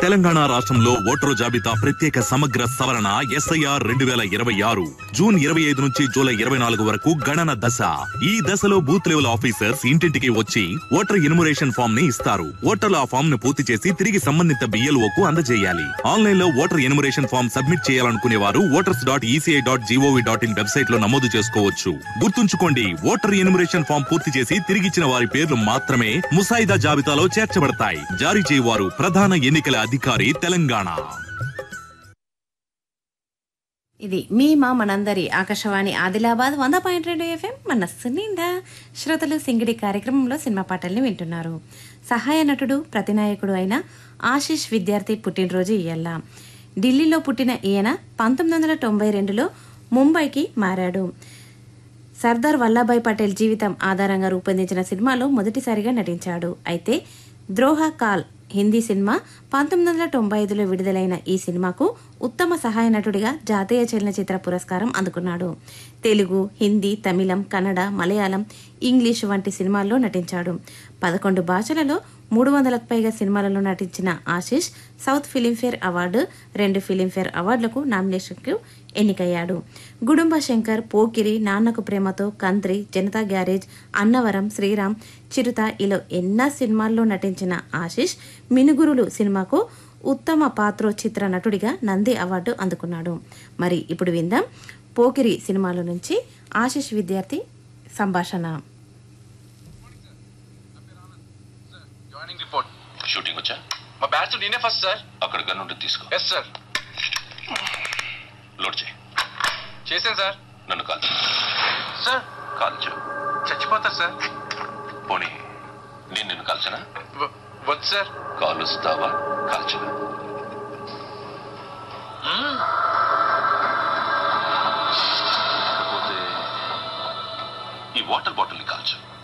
తెలంగాణ రాష్ట్రంలో ఓటరు జాబితా ప్రత్యేక సమగ్ర సవరణ ఎస్ఐఆర్ రెండు వేల ఇరవై ఆరు జూన్ ఇరవై ఐదు నుంచి జూలై ఇరవై నాలుగు వరకు గణన దశ ఈ దశలో బూత్ లెవెల్ ఆఫీసర్స్ ఇంటింటికి వచ్చి ఓటర్ ఇన్మురేషన్ ఫామ్ ని ఇస్తారు ఓటర్లు ఆ ఫామ్ ను పూర్తి చేసి తిరిగి సంబంధిత బిఎల్ఓ కు అందజేయాలి ఆన్లైన్ లో ఓటర్ ఇన్మురేషన్ ఫామ్ సబ్మిట్ చేయాలనుకునే వారు voters dot ECI dot GOV dot in website లో నమోదు చేసుకోవచ్చు గుర్తుంచుకోండి ఓటర్ ఇన్మురేషన్ ఫామ్ పూర్తి చేసి తిరిగిచ్చిన వారి పేర్లు మాత్రమే ముసాయిదా జాబితాలో చేర్చబడతాయి జారీ చేయవారు ప్రధాన ఎన్నికల అధికారి తెలంగాణ ఇది మీ మా మనందరి ఆకాశవాణి ఆదిలాబాద్ వంద పాయింట్ రెండు ఎఫ్ఎం మనస్సు నిండా శ్రోతలు సింగిడి కార్యక్రమంలో సినిమా పాటల్ని వింటున్నారు సహాయ నటుడు ప్రతినాయకుడు అయిన ఆశిష్ విద్యార్థి పుట్టినరోజు ఇయ్యల్ల ఢిల్లీలో పుట్టిన ఈయన పంతొమ్మిది వందల తొంభై రెండులో ముంబైకి మారాడు సర్దార్ వల్లభాయ్ పటేల్ జీవితం ఆధారంగా రూపొందించిన సినిమాలో మొదటిసారిగా నటించాడు అయితే ద్రోహ కాల్ హిందీ సినిమా పంతొమ్మిది వందల తొంభై ఐదులో విడుదలైన ఈ సినిమాకు ఉత్తమ సహాయ నటుడిగా జాతీయ చలనచిత్ర పురస్కారం అందుకున్నాడు తెలుగు హిందీ తమిళం కన్నడ మలయాళం ఇంగ్లీష్ వంటి సినిమాల్లో నటించాడు పదకొండు భాషలలో మూడు వందలకు పైగా సినిమాలలో నటించిన ఆశీష్ సౌత్ ఫిలింఫేర్ అవార్డు రెండు ఫిలింఫేర్ అవార్డులకు నామినేషన్కు ఎన్నికయ్యాడు గుడుంబ శంకర్ పోకిరి నాన్నకు ప్రేమతో కంత్రి జనతా గ్యారేజ్ అన్నవరం శ్రీరామ్ చిరుత ఇలా ఎన్నో సినిమాల్లో నటించిన ఆశీష్ మినుగురులు సినిమాకు ఉత్తమ పాత్రోచిత్ర నటుడిగా నంది అవార్డు అందుకున్నాడు మరి ఇప్పుడు విందాం పోకిరి సినిమాలో నుంచి ఆశీష్ విద్యార్థి సంభాషణ జాయినింగ్ రిపోర్ట్ షూటింగ్ వచ్చా మా బ్యాచ్ నేనే ఫస్ట్ సార్ అక్కడ గన్ ఉంటే తీసుకో ఎస్ సార్ లోడ్ చేయి చేశాను సార్ నన్ను కాల్చు సార్ కాల్చు చచ్చిపోతారు సార్ పోనీ నేను నిన్ను కాల్చనా వ- వద్దు సార్ కాలుస్తావా కాల్చనా కాకపోతే ఈ వాటర్ బాటిల్ని కాల్చు